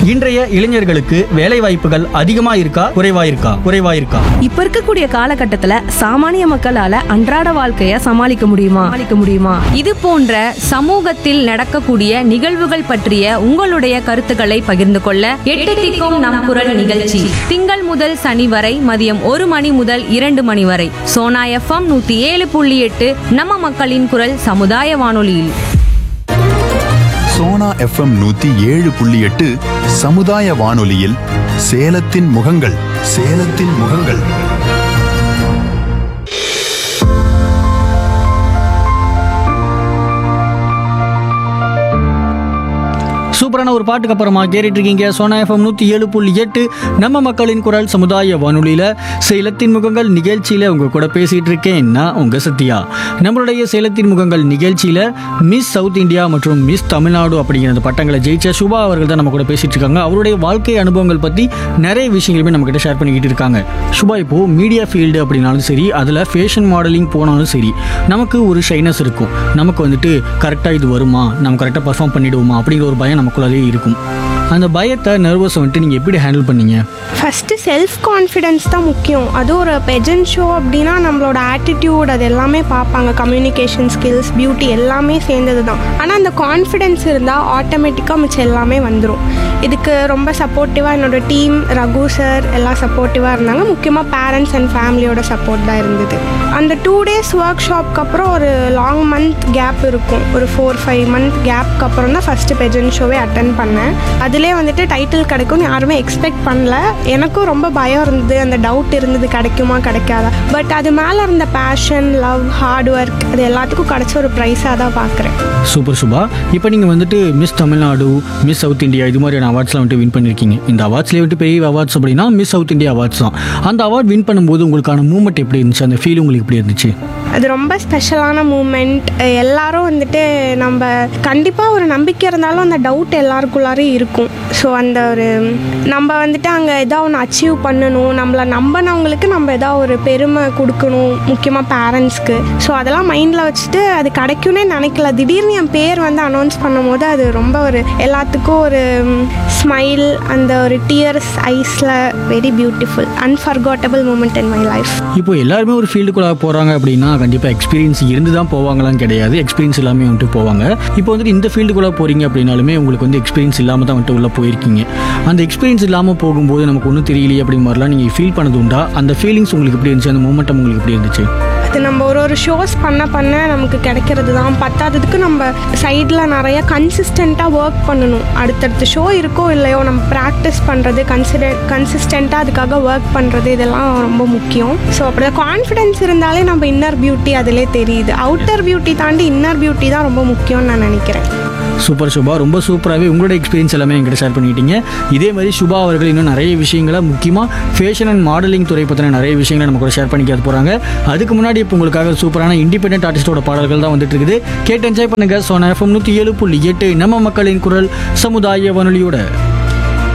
இன்றைய இளைஞர்களுக்கு வேலை வாய்ப்புகள் அதிகமா இருக்கா குறைவா இருக்கா குறைவா இருக்கா இப்ப இருக்கக்கூடிய காலகட்டத்துல சாமானிய மக்களால அன்றாட வாழ்க்கைய சமாளிக்க முடியுமா சமாளிக்க முடியுமா இது போன்ற சமூகத்தில் நடக்கக்கூடிய நிகழ்வுகள் பற்றிய உங்களுடைய கருத்துக்களை பகிர்ந்து கொள்ள எட்டு திக்கும் நம் குரல் நிகழ்ச்சி திங்கள் முதல் சனி வரை மதியம் ஒரு மணி முதல் இரண்டு மணி வரை சோனா எஃப்எம் நூத்தி ஏழு புள்ளி எட்டு நம்ம மக்களின் குரல் சமுதாய வானொலியில் சோனா எஃப்எம் நூத்தி ஏழு புள்ளி எட்டு சமுதாய வானொலியில் சேலத்தின் முகங்கள் சேலத்தின் முகங்கள் சூப்பரான ஒரு பாட்டுக்கு அப்புறமா கேட்டுட்டு இருக்கீங்க சோனா எஃப்எம் நூற்றி ஏழு புள்ளி எட்டு நம்ம மக்களின் குரல் சமுதாய வானொலியில் சேலத்தின் முகங்கள் நிகழ்ச்சியில் உங்க கூட பேசிட்டு இருக்கேன் நான் உங்க சத்யா நம்மளுடைய சேலத்தின் முகங்கள் நிகழ்ச்சியில் மிஸ் சவுத் இந்தியா மற்றும் மிஸ் தமிழ்நாடு அப்படிங்கிற அந்த பட்டங்களை ஜெயிச்ச சுபா அவர்கள் தான் நம்ம கூட பேசிட்டு இருக்காங்க அவருடைய வாழ்க்கை அனுபவங்கள் பற்றி நிறைய விஷயங்களுமே நம்ம கிட்ட ஷேர் பண்ணிக்கிட்டு இருக்காங்க சுபா இப்போ மீடியா ஃபீல்டு அப்படின்னாலும் சரி அதில் ஃபேஷன் மாடலிங் போனாலும் சரி நமக்கு ஒரு ஷைனஸ் இருக்கும் நமக்கு வந்துட்டு கரெக்டாக இது வருமா நம்ம கரெக்டாக பர்ஃபார்ம் பண்ணிடுவோமா அப்படிங்கிற ஒரு பயம் நமக்குள்ளாலே இருக்கும் அந்த பயத்தை நர்வஸ் வந்துட்டு நீங்கள் எப்படி ஹேண்டில் பண்ணீங்க ஃபஸ்ட்டு செல்ஃப் கான்ஃபிடென்ஸ் தான் முக்கியம் அது ஒரு பெஜன் ஷோ அப்படின்னா நம்மளோட ஆட்டிடியூட் அது எல்லாமே பார்ப்பாங்க கம்யூனிகேஷன் ஸ்கில்ஸ் பியூட்டி எல்லாமே சேர்ந்தது தான் ஆனால் அந்த கான்ஃபிடென்ஸ் இருந்தால் ஆட்டோமேட்டிக்காக மிச்சம் எல்லாமே வந்துடும் இதுக்கு ரொம்ப சப்போர்ட்டிவாக என்னோட டீம் ரகு சார் எல்லாம் சப்போர்ட்டிவாக இருந்தாங்க முக்கியமாக பேரண்ட்ஸ் அண்ட் ஃபேமிலியோட சப்போர்ட் தான் இருந்தது அந்த டூ டேஸ் ஒர்க் ஷாப்க்கு அப்புறம் ஒரு லாங் மந்த் கேப் இருக்கும் ஒரு ஃபோர் ஃபைவ் மந்த் கேப்க்கு அப்புறம் தான் ஃபஸ்ட்டு பெஜன் ஷோவே அட்டன் பண்ணேன் அதிலே வந்துட்டு டைட்டில் கிடைக்கும்னு யாருமே எக்ஸ்பெக்ட் பண்ணல எனக்கும் ரொம்ப பயம் இருந்தது அந்த டவுட் இருந்தது கிடைக்குமா கிடைக்காதா பட் அது மேலே இருந்த பேஷன் லவ் ஹார்ட் ஒர்க் அது எல்லாத்துக்கும் கிடைச்ச ஒரு ப்ரைஸாக தான் பார்க்குறேன் சூப்பர் சுபா இப்போ நீங்கள் வந்துட்டு miss Tamil Nadu miss south India இது மாதிரியான அவார்ட்ஸ்லாம் வந்துட்டு வின் பண்ணியிருக்கீங்க இந்த அவார்ட்ஸ்லேயே வந்துட்டு பெரிய அவார்ட்ஸ் அப்படின்னா மிஸ் சவுத் இந்தியா அவார்ட்ஸ் தான் அந்த அவார்ட் வின் பண்ணும்போது உங்களுக்கான மூமெண்ட் எப்படி இருந்துச்சு அந்த ஃபீல் உங்களுக்கு எப்படி இருந்துச்சு அது ரொம்ப ஸ்பெஷலான மூமெண்ட் எல்லாரும் வந்துட்டு நம்ம கண்டிப்பாக ஒரு நம்பிக்கை இருந்தாலும் அந்த டவுட் எல்லாருக்குள்ளாரே இருக்கும் ஸோ அந்த ஒரு நம்ம வந்துட்டு அங்கே ஏதோ ஒன்று அச்சீவ் பண்ணணும் நம்மளை நம்பினவங்களுக்கு நம்ம ஏதோ ஒரு பெருமை கொடுக்கணும் முக்கியமாக பேரண்ட்ஸ்க்கு ஸோ அதெல்லாம் மைண்டில் வச்சுட்டு அது கிடைக்கும்னே நினைக்கல திடீர்னு என் பேர் வந்து அனௌன்ஸ் பண்ணும்போது அது ரொம்ப ஒரு எல்லாத்துக்கும் ஒரு ஸ்மைல் அந்த ஒரு டியர்ஸ் ஐஸில் very beautiful unforgettable moment in my life இப்போ எல்லாருமே ஒரு ஃபீல்டுக்குள்ள போகிறாங்க அப்படின்னா கண்டிப்பாக எக்ஸ்பீரியன்ஸ் இருந்து தான் போவாங்களான்னு கிடையாது எக்ஸ்பீரியன்ஸ் எல்லாமே வந்துட்டு போவாங்க இப்போ வந்துட்டு இந்த ஃபீல்டுக்குள்ளே போகிறீங்க அப்படின்னாலுமே உங்களுக்கு வந்து எக்ஸ்பீரியன்ஸ் இல்லாமல் தான் வந்துட்டு உள்ளே போயிருக்கீங்க அந்த எக்ஸ்பீரியன்ஸ் இல்லாமல் போகும்போது நமக்கு ஒன்றும் தெரியலையே அப்படி மாதிரிலாம் நீங்கள் ஃபீல் பண்ணது உண்டா அந்த ஃபீலிங்ஸ் உங்களுக்கு எப்படி இருந்துச்சு அந்த மூமெண்டம் உங்களுக்கு எப்படி இருந்துச்சு அது நம்ம ஒரு ஒரு ஷோஸ் பண்ண பண்ண நமக்கு கிடைக்கிறது தான் பத்தாததுக்கு நம்ம சைடில் நிறைய கன்சிஸ்டண்ட்டாக ஒர்க் பண்ணணும் அடுத்தடுத்த ஷோ இருக்கோ இல்லையோ நம்ம ப்ராக்டிஸ் பண்ணுறது கன்சிடர் கன்சிஸ்டண்ட்டாக அதுக்காக ஒர்க் பண்ணுறது இதெல்லாம் ரொம்ப முக்கியம் ஸோ அப்படி கான்ஃபிடென்ஸ் இருந்தாலே நம்ம இன்னர் பியூட்டி அதிலே தெரியுது அவுட்டர் பியூட்டி தாண்டி இன்னர் பியூட்டி தான் ரொம்ப முக்கியம்னு நான் நினைக்கிறேன் சூப்பர் சுபா ரொம்ப சூப்பராகவே உங்களோட எக்ஸ்பீரியன்ஸ் எல்லாமே என்கிட்ட ஷேர் பண்ணிட்டீங்க இதே மாதிரி சுபா அவர்கள் இன்னும் நிறைய விஷயங்களை முக்கியமாக ஃபேஷன் அண்ட் மாடலிங் துறை பற்றின நிறைய விஷயங்களை நம்ம கூட ஷேர் பண்ணிக்க போகிறாங்க அதுக்கு முன்னாடி இப்போ உங்களுக்காக சூப்பரான இண்டிபெண்டன்ட் ஆர்டிஸ்டோட பாடல்கள் தான் வந்துட்டு இருக்குது கேட்டு என்ஜாய் பண்ணுங்க சோனா எஃப்எம் நூற்றி ஏழு புள்ளி எட்டு நம்ம மக்களின் குரல் சமுதாய வானொலியோட